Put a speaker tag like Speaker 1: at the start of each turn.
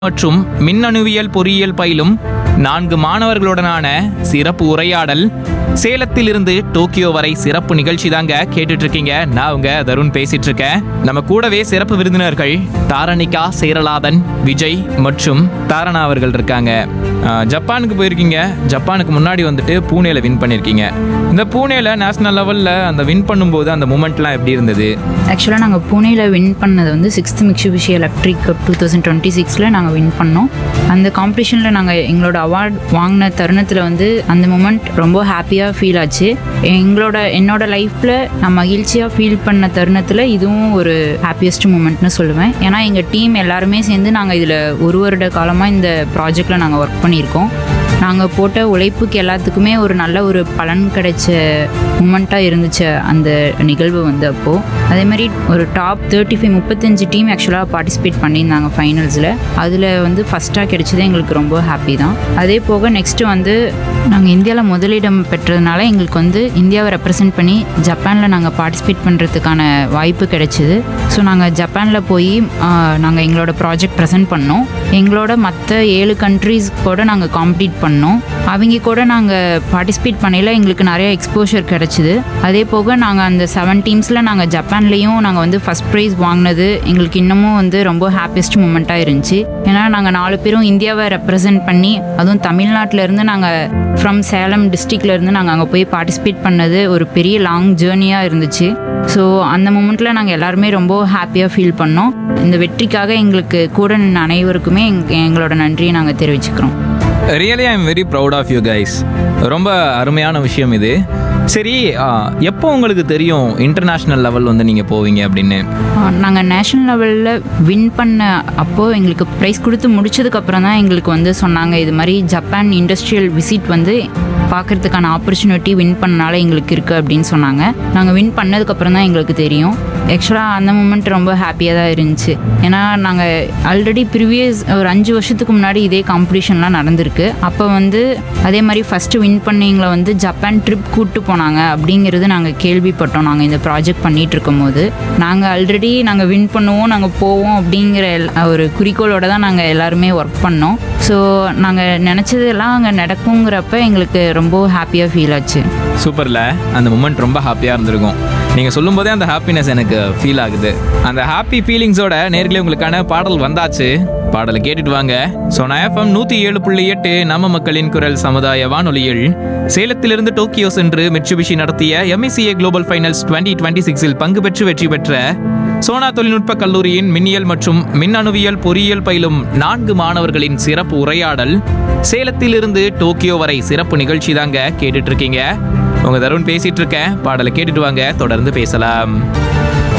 Speaker 1: மற்றும் மின்னணுவியல் பொறியியல் பயிலும் நான்கு மாணவர்களுடனான சிறப்பு உரையாடல் சேலத்திலிருந்து டோக்கியோ வரை சிறப்பு நிகழ்ச்சி தாங்க கேட்டுட்டு இருக்கீங்க நான் உங்க தருண் பேசிட்டு இருக்கேன் நம்ம கூடவே சிறப்பு விருந்தினர்கள் தாரணிகா சேரலாதன் விஜய் மற்றும் தாரணா அவர்கள் இருக்காங்க ஆஹ், ஜப்பானுக்கு போயிருக்கீங்க ஜப்பானுக்கு முன்னாடி வந்துட்டு பூனேல வின் பண்ணியிருக்கீங்க இந்த பூனேல நேஷனல் லெவலில் அந்த வின் பண்ணும்போது அந்த மூமெண்ட்லாம் எப்படி இருந்தது
Speaker 2: ஆக்சுவலாக நாங்கள் புனேல வின் பண்ணது வந்து sixth Mitsubishi electric cup two thousand twenty சிக்ஸில் நாங்கள் வின் பண்ணோம் அந்த காம்படிஷனில் நாங்கள் எங்களோட அவார்ட் வாங்கின தருணத்தில் வந்து அந்த மூமெண்ட் ரொம்ப ஹாப்பியாக ஃபீல் ஆச்சு எங்களோட என்னோட லைஃப்பில் நான் மகிழ்ச்சியாக ஃபீல் பண்ண தருணத்தில் இதுவும் ஒரு ஹாப்பியஸ்ட் மூமெண்ட்னு சொல்லுவேன் ஏன்னா எங்கள் டீம் எல்லாருமே சேர்ந்து நாங்கள் இதில் ஒரு வருட காலமாக இந்த ப்ராஜெக்டில் நாங்கள் ஒர்க் பண்ணியிருக்கோம் நாங்கள் போட்ட உழைப்புக்கு எல்லாத்துக்குமே ஒரு நல்ல ஒரு பலன் கிடைச்ச மூமெண்ட்டாக இருந்துச்சு அந்த நிகழ்வு வந்து அப்போது அதே மாதிரி ஒரு டாப் தேர்ட்டி ஃபைவ் முப்பத்தஞ்சு டீம் ஆக்சுவலாக பார்ட்டிசிபேட் பண்ணியிருந்தாங்க ஃபைனல்ஸில் அதில் வந்து ஃபஸ்ட்டாக கிடைச்சது எங்களுக்கு ரொம்ப ஹாப்பி தான் அதே போக நெக்ஸ்ட்டு வந்து நாங்கள் இந்தியாவில் முதலிடம் பெற்றதுனால எங்களுக்கு வந்து இந்தியாவை ரெப்ரசன்ட் பண்ணி ஜப்பானில் நாங்கள் பார்ட்டிசிபேட் பண்ணுறதுக்கான வாய்ப்பு கிடைச்சிது ஸோ நாங்கள் ஜப்பானில் போய் நாங்கள் எங்களோட ப்ராஜெக்ட் ப்ரெசென்ட் பண்ணோம் எங்களோட மற்ற ஏழு கண்ட்ரீஸ் கூட நாங்கள் காம்பீட் பண்ணோம் அவங்க கூட நாங்கள் பார்ட்டிசிபேட் பண்ணையில் எங்களுக்கு நிறைய எக்ஸ்போஷர் கிடச்சிது அதே போக நாங்கள் அந்த செவன் டீம்ஸில் நாங்கள் ஜப்பான்லேயும் நாங்கள் வந்து ஃபஸ்ட் ப்ரைஸ் வாங்கினது எங்களுக்கு இன்னமும் வந்து ரொம்ப ஹாப்பியஸ்ட் மூமெண்ட்டாக இருந்துச்சு ஏன்னா நாங்கள் நாலு பேரும் இந்தியாவை ரெப்ரசன்ட் பண்ணி அதுவும் தமிழ்நாட்டில் இருந்து நாங்கள் ஃப்ரம் சேலம் டிஸ்ட்ரிக்ட்ல இருந்து நாங்கள் அங்கே போய் பார்ட்டிசிபேட் பண்ணது ஒரு பெரிய லாங் ஜேர்னியாக இருந்துச்சு ஸோ அந்த மூமெண்ட்டில் நாங்கள் எல்லாருமே ரொம்ப ஹாப்பியாக ஃபீல் பண்ணோம் இந்த வெற்றிக்காக எங்களுக்கு கூட நின்ன அனைவருக்குமே எங்க- எங்களோட நன்றியை நாங்கள் தெரிவிச்சுக்கிறோம்
Speaker 1: really I am very proud of you guys ரொம்ப அருமையான விஷயம் இது சரி ஆ, எப்போ உங்களுக்கு தெரியும் இன்டர்நேஷ்னல் லெவல் வந்து நீங்கள் போவீங்க அப்படின்னு
Speaker 2: நாங்கள் நேஷ்னல் லெவலில் வின் பண்ண அப்போது எங்களுக்கு ப்ரைஸ் கொடுத்து முடிச்சதுக்கப்புறம் தான் எங்களுக்கு வந்து சொன்னாங்க இது மாதிரி ஜப்பான் இண்டஸ்ட்ரியல் விசிட் வந்து பார்க்கறதுக்கான ஆப்பர்ச்சுனிட்டி வின் பண்ணனால எங்களுக்கு இருக்குது அப்படின்னு சொன்னாங்க நாங்கள் வின் பண்ணதுக்கப்புறம் தான் எங்களுக்கு தெரியும் ஆக்சுவலாக அந்த மூமெண்ட் ரொம்ப ஹாப்பியாக தான் இருந்துச்சு ஏன்னா நாங்கள் ஆல்ரெடி ப்ரீவியஸ் ஒரு அஞ்சு வருஷத்துக்கு முன்னாடி இதே காம்படிஷன்லாம் நடந்திருக்கு அப்போ வந்து அதே மாதிரி ஃபஸ்ட்டு வின் பண்ணவங்களை வந்து ஜப்பான் ட்ரிப் கூப்பிட்டு போனாங்க அப்படிங்கிறது நாங்கள் கேள்விப்பட்டோம் நாங்கள் இந்த ப்ராஜெக்ட் பண்ணிட்டு இருக்கும்போது நாங்கள் ஆல்ரெடி நாங்கள் வின் பண்ணுவோம் நாங்கள் போவோம் அப்படிங்கிற எல்லா- ஒரு குறிக்கோளோட தான் நாங்கள் எல்லாருமே ஒர்க் பண்ணோம் ஸோ நாங்கள் நினச்சதெல்லாம் அங்கே நடக்குங்கிறப்ப எங்களுக்கு ரொம்ப ஹாப்பியாக ஃபீல் ஆச்சு
Speaker 1: சூப்பரில் அந்த மூமெண்ட் ரொம்ப ஹாப்பியாக இருந்திருக்கும் நீங்கள் சொல்லும்போதே அந்த ஹாப்பினஸ் எனக்கு ஃபீல் ஆகுது அந்த ஹாப்பி ஃபீலிங்ஸோட நேர்களே உங்களுக்கான பாடல் வந்தாச்சு பாடலை கேட்டுட்டு வாங்க சோனா எஃப்எம் நூற்றி ஏழு புள்ளி எட்டு நம்ம மக்களின் குரல் சமுதாய வானொலியில் சேலத்திலிருந்து டோக்கியோ சென்று மிட்சுபிஷி நடத்திய MECA global finals twenty twenty சிக்ஸில் பங்கு பெற்று வெற்றி பெற்ற சோனா தொழில்நுட்ப கல்லூரியின் மின்னியல் மற்றும் மின்னணுவியல் பொறியியல் பயிலும் நான்கு மாணவர்களின் சிறப்பு உரையாடல் சேலத்திலிருந்து டோக்கியோ வரை சிறப்பு நிகழ்ச்சி தாங்க கேட்டுட்டு இருக்கீங்க உங்க தருண் பேசிட்டு இருக்கேன் பாடலை கேட்டுட்டு வாங்க தொடர்ந்து பேசலாம்